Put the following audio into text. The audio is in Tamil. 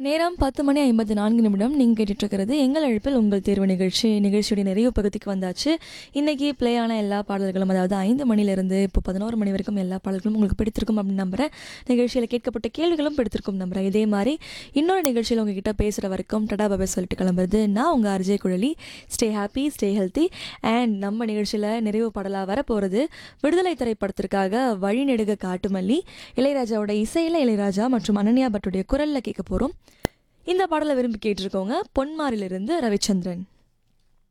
நேரம் பத்து மணி ஐம்பத்தி நான்கு நிமிடம் நீங்கள் கேட்டுட்டு இருக்கிறது எங்கள் அழைப்பில் உங்கள் தேர்வு நிகழ்ச்சி நிகழ்ச்சியுடைய நிறைவு பகுதிக்கு வந்தாச்சு இன்னைக்கு ப்ளே ஆன எல்லா பாடல்களும் அதாவது ஐந்து மணிலேருந்து இப்போ பதினோரு மணி வரைக்கும் எல்லா பாடல்களும் உங்களுக்கு பிடித்திருக்கும் அப்படின்னு நம்புறேன் நிகழ்ச்சியில் கேட்கப்பட்ட கேள்விகளும் பிடித்திருக்கும் நம்புறேன் இதே மாதிரி இன்னொரு நிகழ்ச்சியில் உங்ககிட்ட பேசுகிற வரைக்கும் டடா பாபா சொல்லிட்டு கிளம்புறது நான் உங்கள் Arjay Kuzhali stay happy stay healthy and நம்ம நிகழ்ச்சியில் நிறைவு பாடலாக வரப்போகிறது விடுதலை திரைப்படத்திற்காக வழிநெடுக காட்டுமல்லி இளையராஜாவோட இசையில் இளையராஜா மற்றும் அனன்யா பட்டுடைய குரலில் கேட்க போகிறோம் இந்த பாடலை விரும்பி கேட்டிருக்கோங்க பொன்மாரிலிருந்து ரவிச்சந்திரன்